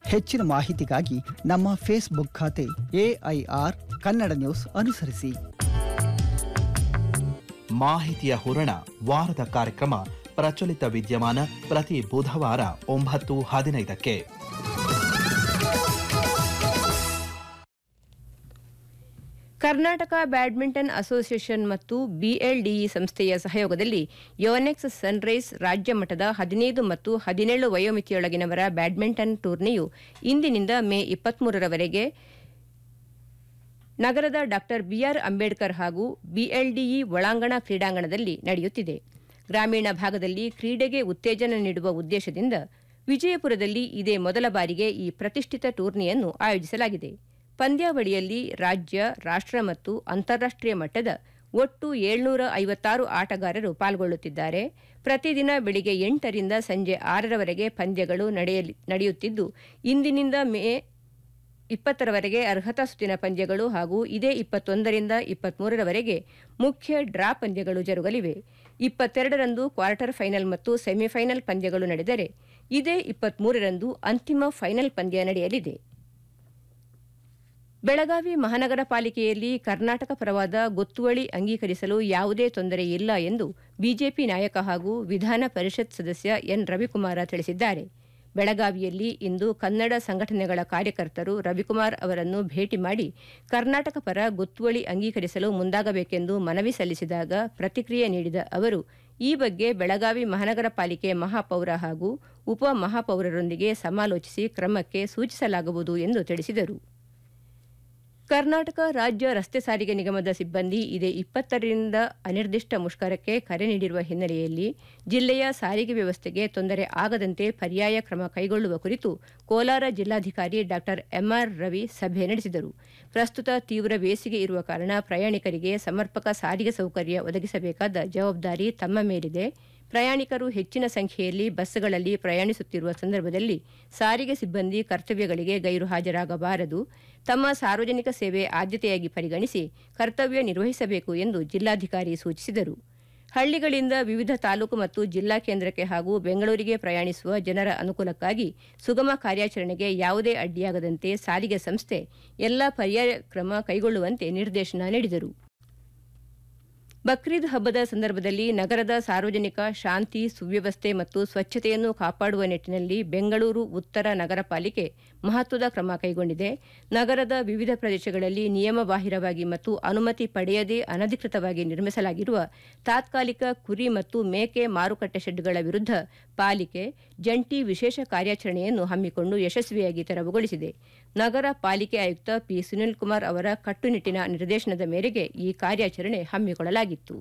ಹೆಚ್ಚಿನ ಮಾಹಿತಿಗಾಗಿ ನಮ್ಮ ಫೇಸ್ಬುಕ್ ಖಾತೆ ಎಐಆರ್ ಕನ್ನಡ ನ್ಯೂಸ್ ಅನುಸರಿಸಿ ಮಾಹಿತಿಯ ಹೂರಣ ವಾರದ ಕಾರ್ಯಕ್ರಮ ಪ್ರಚಲಿತ ವಿದ್ಯಮಾನ ಪ್ರತಿ ಬುಧವಾರ ಒಂಬತ್ತು ಹದಿನೈದಕ್ಕೆ ಕರ್ನಾಟಕ ಬ್ಯಾಡ್ಮಿಂಟನ್ ಅಸೋಸಿಯೇಷನ್ ಮತ್ತು ಬಿಎಲ್ಡಿಇ ಸಂಸ್ಥೆಯ ಸಹಯೋಗದಲ್ಲಿ ಯೋನೆಕ್ಸ್ ಸನ್ರೈಸ್ ರಾಜ್ಯ ಮಟ್ಟದ ಹದಿನೈದು ಮತ್ತು ಹದಿನೇಳು ವಯೋಮಿತಿಯೊಳಗಿನವರ ಬ್ಯಾಡ್ಮಿಂಟನ್ ಟೂರ್ನಿಯು ಇಂದಿನಿಂದ ಮೇ ಇಪ್ಪತ್ಮೂರರವರೆಗೆ ನಗರದ ಡಾಕ್ಟರ್ ಬಿಆರ್ ಅಂಬೇಡ್ಕರ್ ಹಾಗೂ ಬಿಎಲ್ಡಿಇ ಒಳಾಂಗಣ ಕ್ರೀಡಾಂಗಣದಲ್ಲಿ ನಡೆಯುತ್ತಿದೆ ಗ್ರಾಮೀಣ ಭಾಗದಲ್ಲಿ ಕ್ರೀಡೆಗೆ ಉತ್ತೇಜನ ನೀಡುವ ಉದ್ದೇಶದಿಂದ ವಿಜಯಪುರದಲ್ಲಿ ಇದೇ ಮೊದಲ ಬಾರಿಗೆ ಈ ಪ್ರತಿಷ್ಠಿತ ಟೂರ್ನಿಯನ್ನು ಆಯೋಜಿಸಲಾಗಿದೆ ಪಂದ್ಯಾವಳಿಯಲ್ಲಿ ರಾಜ್ಯ ರಾಷ್ಟ್ರ ಮತ್ತು ಅಂತಾರಾಷ್ಟೀಯ ಮಟ್ಟದ ಒಟ್ಟು ಏಳ್ನೂರ ಐವತ್ತಾರು ಆಟಗಾರರು ಪಾಲ್ಗೊಳ್ಳುತ್ತಿದ್ದಾರೆ ಪ್ರತಿದಿನ ಬೆಳಿಗ್ಗೆ ಎಂಟರಿಂದ ಸಂಜೆ ಆರರವರೆಗೆ ಪಂದ್ಯಗಳು ನಡೆಯಲಿ ನಡೆಯುತ್ತಿದ್ದು ಇಂದಿನಿಂದ ಮೇ ಇಪ್ಪತ್ತರವರೆಗೆ ಅರ್ಹತಾ ಸುತ್ತಿನ ಪಂದ್ಯಗಳು ಹಾಗೂ ಇದೇ ಇಪ್ಪತ್ತೊಂದರಿಂದ ಇಪ್ಪತ್ಮೂರರವರೆಗೆ ಮುಖ್ಯ ಡ್ರಾ ಪಂದ್ಯಗಳು ಜರುಗಲಿವೆ ಇಪ್ಪತ್ತೆರಡರಂದು ಕ್ವಾರ್ಟರ್ ಫೈನಲ್ ಮತ್ತು ಸೆಮಿಫೈನಲ್ ಪಂದ್ಯಗಳು ನಡೆದರೆ ಇದೇ ಇಪ್ಪತ್ಮೂರರಂದು ಅಂತಿಮ ಫೈನಲ್ ಪಂದ್ಯ ನಡೆಯಲಿದೆ ಬೆಳಗಾವಿ ಮಹಾನಗರ ಪಾಲಿಕೆಯಲ್ಲಿ ಕರ್ನಾಟಕ ಪರವಾದ ಗೊತ್ತುವಳಿ ಅಂಗೀಕರಿಸಲು ಯಾವುದೇ ತೊಂದರೆ ಇಲ್ಲ ಎಂದು ಬಿಜೆಪಿ ನಾಯಕ ಹಾಗೂ ವಿಧಾನ ಪರಿಷತ್ ಸದಸ್ಯ ಎನ್ ರವಿಕುಮಾರ ತಿಳಿಸಿದ್ದಾರೆ ಬೆಳಗಾವಿಯಲ್ಲಿ ಇಂದು ಕನ್ನಡ ಸಂಘಟನೆಗಳ ಕಾರ್ಯಕರ್ತರು ರವಿಕುಮಾರ್ ಅವರನ್ನು ಭೇಟಿ ಮಾಡಿ ಕರ್ನಾಟಕ ಪರ ಗೊತ್ತುವಳಿ ಅಂಗೀಕರಿಸಲು ಮುಂದಾಗಬೇಕೆಂದು ಮನವಿ ಸಲ್ಲಿಸಿದಾಗ ಪ್ರತಿಕ್ರಿಯೆ ನೀಡಿದ ಅವರು ಈ ಬಗ್ಗೆ ಬೆಳಗಾವಿ ಮಹಾನಗರ ಪಾಲಿಕೆ ಮಹಾಪೌರ ಹಾಗೂ ಉಪ ಮಹಾಪೌರರೊಂದಿಗೆ ಸಮಾಲೋಚಿಸಿ ಕ್ರಮಕ್ಕೆ ಸೂಚಿಸಲಾಗುವುದು ಎಂದು ತಿಳಿಸಿದರು ಕರ್ನಾಟಕ ರಾಜ್ಯ ರಸ್ತೆ ಸಾರಿಗೆ ನಿಗಮದ ಸಿಬ್ಬಂದಿ ಇದೇ ಇಪ್ಪತ್ತರಿಂದ ಅನಿರ್ದಿಷ್ಟ ಮುಷ್ಕರಕ್ಕೆ ಕರೆ ನೀಡಿರುವ ಹಿನ್ನೆಲೆಯಲ್ಲಿ ಜಿಲ್ಲೆಯ ಸಾರಿಗೆ ವ್ಯವಸ್ಥೆಗೆ ತೊಂದರೆ ಆಗದಂತೆ ಪರ್ಯಾಯ ಕ್ರಮ ಕೈಗೊಳ್ಳುವ ಕುರಿತು ಕೋಲಾರ ಜಿಲ್ಲಾಧಿಕಾರಿ ಡಾ ಎಂಆರ್ ರವಿ ಸಭೆ ನಡೆಸಿದರು ಪ್ರಸ್ತುತ ತೀವ್ರ ಬೇಸಿಗೆ ಇರುವ ಕಾರಣ ಪ್ರಯಾಣಿಕರಿಗೆ ಸಮರ್ಪಕ ಸಾರಿಗೆ ಸೌಕರ್ಯ ಒದಗಿಸಬೇಕಾದ ಜವಾಬ್ದಾರಿ ತಮ್ಮ ಮೇಲಿದೆ ಪ್ರಯಾಣಿಕರು ಹೆಚ್ಚಿನ ಸಂಖ್ಯೆಯಲ್ಲಿ ಬಸ್ಗಳಲ್ಲಿ ಪ್ರಯಾಣಿಸುತ್ತಿರುವ ಸಂದರ್ಭದಲ್ಲಿ ಸಾರಿಗೆ ಸಿಬ್ಬಂದಿ ಕರ್ತವ್ಯಗಳಿಗೆ ಗೈರು ಹಾಜರಾಗಬಾರದು ತಮ್ಮ ಸಾರ್ವಜನಿಕ ಸೇವೆ ಆದ್ಯತೆಯಾಗಿ ಪರಿಗಣಿಸಿ ಕರ್ತವ್ಯ ನಿರ್ವಹಿಸಬೇಕು ಎಂದು ಜಿಲ್ಲಾಧಿಕಾರಿ ಸೂಚಿಸಿದರು ಹಳ್ಳಿಗಳಿಂದ ವಿವಿಧ ತಾಲೂಕು ಮತ್ತು ಜಿಲ್ಲಾ ಕೇಂದ್ರಕ್ಕೆ ಹಾಗೂ ಬೆಂಗಳೂರಿಗೆ ಪ್ರಯಾಣಿಸುವ ಜನರ ಅನುಕೂಲಕ್ಕಾಗಿ ಸುಗಮ ಕಾರ್ಯಾಚರಣೆಗೆ ಯಾವುದೇ ಅಡ್ಡಿಯಾಗದಂತೆ ಸಾರಿಗೆ ಸಂಸ್ಥೆ ಎಲ್ಲ ಪರ್ಯಾಯ ಕ್ರಮ ಕೈಗೊಳ್ಳುವಂತೆ ನಿರ್ದೇಶನ ನೀಡಿದರು ಬಕ್ರೀದ್ ಹಬ್ಬದ ಸಂದರ್ಭದಲ್ಲಿ ನಗರದ ಸಾರ್ವಜನಿಕ ಶಾಂತಿ ಸುವ್ಯವಸ್ಥೆ ಮತ್ತು ಸ್ವಚ್ಛತೆಯನ್ನು ಕಾಪಾಡುವ ನಿಟ್ಟಿನಲ್ಲಿ ಬೆಂಗಳೂರು ಉತ್ತರ ನಗರ ಪಾಲಿಕೆ ಮಹತ್ವದ ಕ್ರಮ ಕೈಗೊಂಡಿದೆ ನಗರದ ವಿವಿಧ ಪ್ರದೇಶಗಳಲ್ಲಿ ನಿಯಮಬಾಹಿರವಾಗಿ ಮತ್ತು ಅನುಮತಿ ಪಡೆಯದೇ ಅನಧಿಕೃತವಾಗಿ ನಿರ್ಮಿಸಲಾಗಿರುವ ತಾತ್ಕಾಲಿಕ ಕುರಿ ಮತ್ತು ಮೇಕೆ ಮಾರುಕಟ್ಟೆ ಶೆಡ್ಗಳ ವಿರುದ್ಧ ಪಾಲಿಕೆ ಜಂಟಿ ವಿಶೇಷ ಕಾರ್ಯಾಚರಣೆಯನ್ನು ಹಮ್ಮಿಕೊಂಡು ಯಶಸ್ವಿಯಾಗಿ ತೆರವುಗೊಳಿಸಿದೆ ನಗರ ಪಾಲಿಕೆ ಆಯುಕ್ತ ಪಿ ಸುನಿಲ್ ಕುಮಾರ್ ಅವರ ಕಟ್ಟುನಿಟ್ಟಿನ ನಿರ್ದೇಶನದ ಮೇರೆಗೆ ಈ ಕಾರ್ಯಾಚರಣೆ ಹಮ್ಮಿಕೊಳ್ಳಲಾಗಿತ್ತು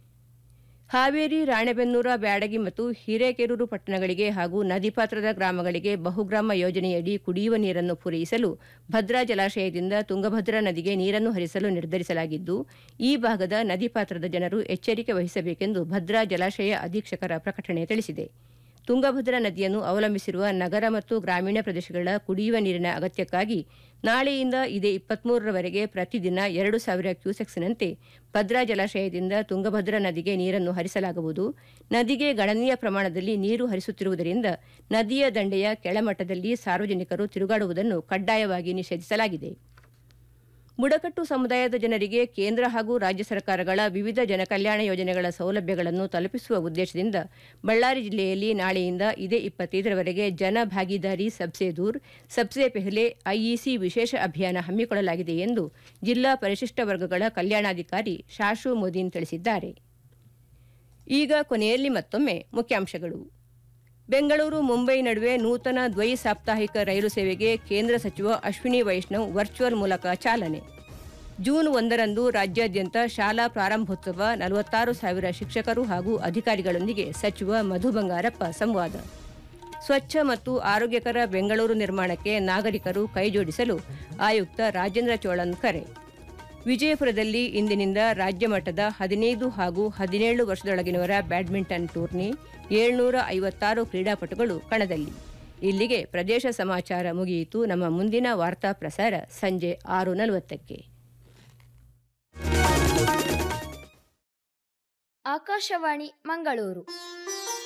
ಹಾವೇರಿ ರಾಣೆಬೆನ್ನೂರ ಬ್ಯಾಡಗಿ ಮತ್ತು ಹಿರೇಕೆರೂರು ಪಟ್ಟಣಗಳಿಗೆ ಹಾಗೂ ನದಿ ಪಾತ್ರದ ಗ್ರಾಮಗಳಿಗೆ ಬಹುಗ್ರಾಮ ಯೋಜನೆಯಡಿ ಕುಡಿಯುವ ನೀರನ್ನು ಪೂರೈಸಲು ಭದ್ರಾ ಜಲಾಶಯದಿಂದ ತುಂಗಭದ್ರಾ ನದಿಗೆ ನೀರನ್ನು ಹರಿಸಲು ನಿರ್ಧರಿಸಲಾಗಿದ್ದು ಈ ಭಾಗದ ನದಿ ಪಾತ್ರದ ಜನರು ಎಚ್ಚರಿಕೆ ವಹಿಸಬೇಕೆಂದು ಭದ್ರಾ ಜಲಾಶಯ ಅಧೀಕ್ಷಕರ ಪ್ರಕಟಣೆ ತಿಳಿಸಿದೆ ತುಂಗಭದ್ರಾ ನದಿಯನ್ನು ಅವಲಂಬಿಸಿರುವ ನಗರ ಮತ್ತು ಗ್ರಾಮೀಣ ಪ್ರದೇಶಗಳ ಕುಡಿಯುವ ನೀರಿನ ಅಗತ್ಯಕ್ಕಾಗಿ ನಾಳೆಯಿಂದ ಇದೇ ಇಪ್ಪತ್ಮೂರರವರೆಗೆ ಪ್ರತಿದಿನ ಎರಡು ಸಾವಿರ ಕ್ಯೂಸೆಕ್ಸ್ನಂತೆ ಭದ್ರಾ ಜಲಾಶಯದಿಂದ ತುಂಗಭದ್ರಾ ನದಿಗೆ ನೀರನ್ನು ಹರಿಸಲಾಗುವುದು ನದಿಗೆ ಗಣನೀಯ ಪ್ರಮಾಣದಲ್ಲಿ ನೀರು ಹರಿಸುತ್ತಿರುವುದರಿಂದ ನದಿಯ ದಂಡೆಯ ಕೆಳಮಟ್ಟದಲ್ಲಿ ಸಾರ್ವಜನಿಕರು ತಿರುಗಾಡುವುದನ್ನು ಕಡ್ಡಾಯವಾಗಿ ನಿಷೇಧಿಸಲಾಗಿದೆ ಬುಡಕಟ್ಟು ಸಮುದಾಯದ ಜನರಿಗೆ ಕೇಂದ್ರ ಹಾಗೂ ರಾಜ್ಯ ಸರ್ಕಾರಗಳ ವಿವಿಧ ಜನಕಲ್ಯಾಣ ಯೋಜನೆಗಳ ಸೌಲಭ್ಯಗಳನ್ನು ತಲುಪಿಸುವ ಉದ್ದೇಶದಿಂದ ಬಳ್ಳಾರಿ ಜಿಲ್ಲೆಯಲ್ಲಿ ನಾಳೆಯಿಂದ ಇದೇ ಇಪ್ಪತ್ತೈದರವರೆಗೆ ಜನ ಭಾಗೀದಾರಿ ಸಬ್ಸೆ ದೂರ್ ಸಬ್ಸೆ ಪೆಹಲೆ ಐಇಸಿ ವಿಶೇಷ ಅಭಿಯಾನ ಹಮ್ಮಿಕೊಳ್ಳಲಾಗಿದೆ ಎಂದು ಜಿಲ್ಲಾ ಪರಿಶಿಷ್ಟ ವರ್ಗಗಳ ಕಲ್ಯಾಣಾಧಿಕಾರಿ ಶಾಶು ಮೋದಿನ್ ತಿಳಿಸಿದ್ದಾರೆ ಈಗ ಕೊನೆಯಲ್ಲಿ ಮತ್ತೊಮ್ಮೆ ಮುಖ್ಯಾಂಶಗಳು ಬೆಂಗಳೂರು ಮುಂಬೈ ನಡುವೆ ನೂತನ ದ್ವೈ ಸಾಪ್ತಾಹಿಕ ರೈಲು ಸೇವೆಗೆ ಕೇಂದ್ರ ಸಚಿವ ಅಶ್ವಿನಿ ವೈಷ್ಣವ್ ವರ್ಚುವಲ್ ಮೂಲಕ ಚಾಲನೆ ಜೂನ್ ಒಂದರಂದು ರಾಜ್ಯಾದ್ಯಂತ ಶಾಲಾ ಪ್ರಾರಂಭೋತ್ಸವ ನಲವತ್ತಾರು ಸಾವಿರ ಶಿಕ್ಷಕರು ಹಾಗೂ ಅಧಿಕಾರಿಗಳೊಂದಿಗೆ ಸಚಿವ ಮಧು ಬಂಗಾರಪ್ಪ ಸಂವಾದ ಸ್ವಚ್ಛ ಮತ್ತು ಆರೋಗ್ಯಕರ ಬೆಂಗಳೂರು ನಿರ್ಮಾಣಕ್ಕೆ ನಾಗರಿಕರು ಕೈಜೋಡಿಸಲು ಆಯುಕ್ತ ರಾಜೇಂದ್ರ ಚೋಳನ್ ಕರೆ ವಿಜಯಪುರದಲ್ಲಿ ಇಂದಿನಿಂದ ರಾಜ್ಯ ಮಟ್ಟದ ಹದಿನೈದು ಹಾಗೂ ಹದಿನೇಳು ವರ್ಷದೊಳಗಿನವರ ಬ್ಯಾಡ್ಮಿಂಟನ್ ಟೂರ್ನಿ ಏಳ್ನೂರ ಐವತ್ತಾರು ಕ್ರೀಡಾಪಟುಗಳು ಕಣದಲ್ಲಿ ಇಲ್ಲಿಗೆ ಪ್ರದೇಶ ಸಮಾಚಾರ ಮುಗಿಯಿತು ನಮ್ಮ ಮುಂದಿನ ವಾರ್ತಾ ಪ್ರಸಾರ ಸಂಜೆ ಆರು ನಲವತ್ತಕ್ಕೆ ಆಕಾಶವಾಣಿ ಮಂಗಳೂರು